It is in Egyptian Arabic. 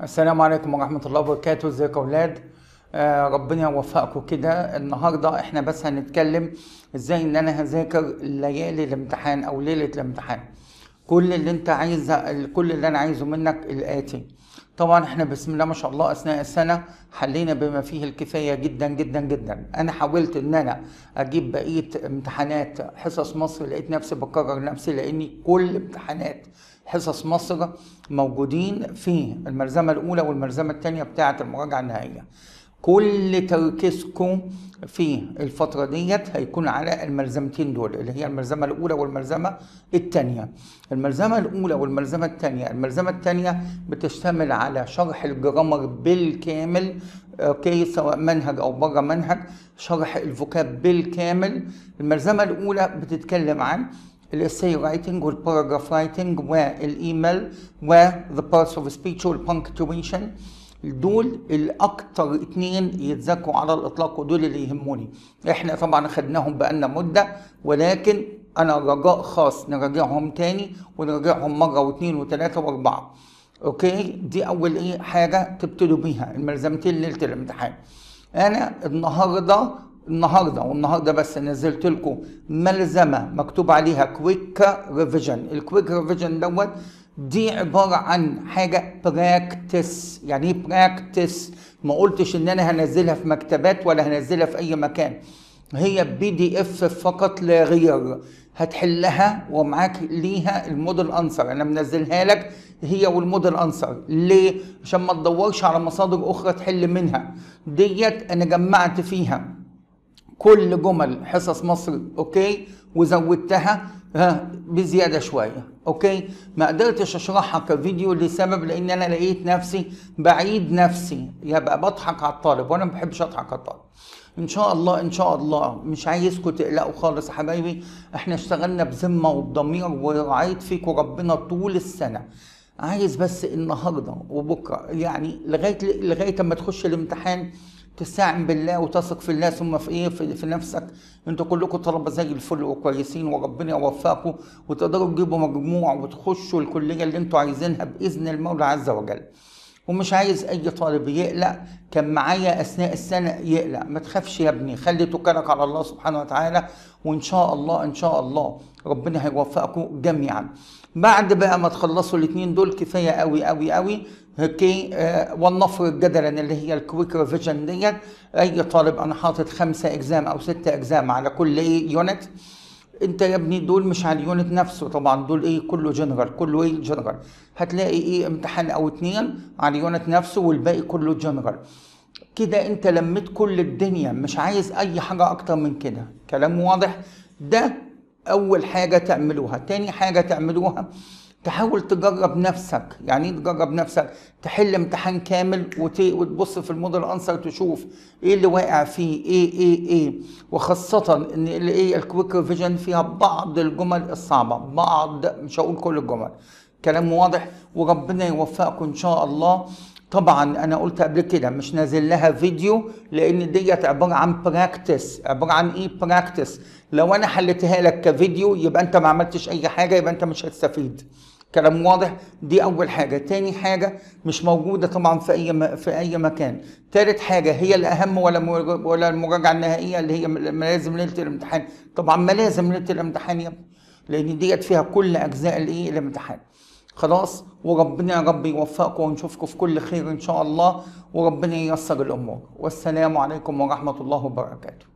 السلام عليكم ورحمة الله وبركاته ازيكم يا اولاد آه ربنا يوفقكم كده النهارده احنا بس هنتكلم ازاي ان انا هذاكر ليالي الامتحان او ليلة الامتحان كل اللي انت عايز كل اللي انا عايزه منك الاتي طبعا احنا بسم الله ما شاء الله اثناء السنه حلينا بما فيه الكفايه جدا جدا جدا انا حاولت ان انا اجيب بقيه امتحانات حصص مصر لقيت نفسي بكرر نفسي لاني كل امتحانات حصص مصر موجودين في الملزمه الاولى والملزمه الثانيه بتاعه المراجعه النهائيه كل تركيزكم في الفترة ديت هيكون على الملزمتين دول اللي هي الملزمة الأولى والملزمة الثانية. الملزمة الأولى والملزمة الثانية، الملزمة الثانية بتشتمل على شرح الجرامر بالكامل اوكي سواء منهج أو بره منهج، شرح الفوكاب بالكامل. الملزمة الأولى بتتكلم عن الاساي رايتنج والباراجراف رايتنج والايميل وذا بارتس اوف سبيتش والبنكتويشن دول الاكتر اتنين يتذاكروا على الاطلاق ودول اللي يهموني احنا طبعا خدناهم بقالنا مده ولكن انا رجاء خاص نراجعهم تاني ونراجعهم مره واثنين وثلاثه واربعه اوكي دي اول ايه حاجه تبتدوا بيها الملزمتين ليله الامتحان انا النهارده النهارده والنهارده بس نزلت لكم ملزمه مكتوب عليها كويك ريفيجن الكويك ريفيجن دوت دي عباره عن حاجه براكتس يعني ايه براكتس ما قلتش ان انا هنزلها في مكتبات ولا هنزلها في اي مكان هي بي دي اف فقط لا غير هتحلها ومعاك ليها الموديل انسر انا منزلها لك هي والموديل انسر ليه عشان ما تدورش على مصادر اخرى تحل منها ديت انا جمعت فيها كل جمل حصص مصر اوكي وزودتها ها بزياده شويه اوكي ما قدرتش اشرحها كفيديو لسبب لان انا لقيت نفسي بعيد نفسي يبقى بضحك على الطالب وانا ما بحبش اضحك على الطالب ان شاء الله ان شاء الله مش عايزكم تقلقوا خالص يا حبايبي احنا اشتغلنا بذمه وبضمير ورعايت فيكم ربنا طول السنه عايز بس النهارده وبكره يعني لغايه لغايه اما تخش الامتحان تستعن بالله وتثق في الله ثم في ايه في, في نفسك انتوا كلكم طلبه زي الفل وكويسين وربنا يوفقكم وتقدروا تجيبوا مجموع وتخشوا الكليه اللي انتوا عايزينها باذن المولى عز وجل ومش عايز اي طالب يقلق كان معايا اثناء السنه يقلق ما تخافش يا ابني خلي توكلك على الله سبحانه وتعالى وان شاء الله ان شاء الله ربنا هيوفقكم جميعا بعد بقى ما تخلصوا الاثنين دول كفايه قوي قوي قوي اوكي آه ولنفرض جدلا اللي هي الكويك ريفيجن ديت اي طالب انا حاطط خمسه اجزام او سته اجزام على كل ايه يونت انت يا ابني دول مش على اليونت نفسه طبعا دول ايه كله جنرال كله ايه جنرال هتلاقي ايه امتحان او اتنين على اليونت نفسه والباقي كله جنرال كده انت لميت كل الدنيا مش عايز اي حاجه اكتر من كده كلام واضح ده اول حاجه تعملوها تاني حاجه تعملوها تحاول تجرب نفسك يعني ايه تجرب نفسك تحل امتحان كامل وتبص في الموديل انسر تشوف ايه اللي واقع فيه ايه ايه ايه وخاصة ان ايه الكويك ريفيجن فيها بعض الجمل الصعبة بعض مش هقول كل الجمل كلام واضح وربنا يوفقكم ان شاء الله طبعا انا قلت قبل كده مش نازل لها فيديو لان ديت عباره عن براكتس عباره عن ايه براكتس لو انا حلتها لك كفيديو يبقى انت ما عملتش اي حاجه يبقى انت مش هتستفيد كلام واضح دي اول حاجه تاني حاجه مش موجوده طبعا في اي في اي مكان تالت حاجه هي الاهم ولا ولا المراجعه النهائيه اللي هي ملازم ليله الامتحان طبعا ملازم ليله الامتحان يا ابني لان ديت فيها كل اجزاء الايه الامتحان خلاص وربنا يا رب يوفقكم ونشوفكم في كل خير ان شاء الله وربنا ييسر الامور والسلام عليكم ورحمه الله وبركاته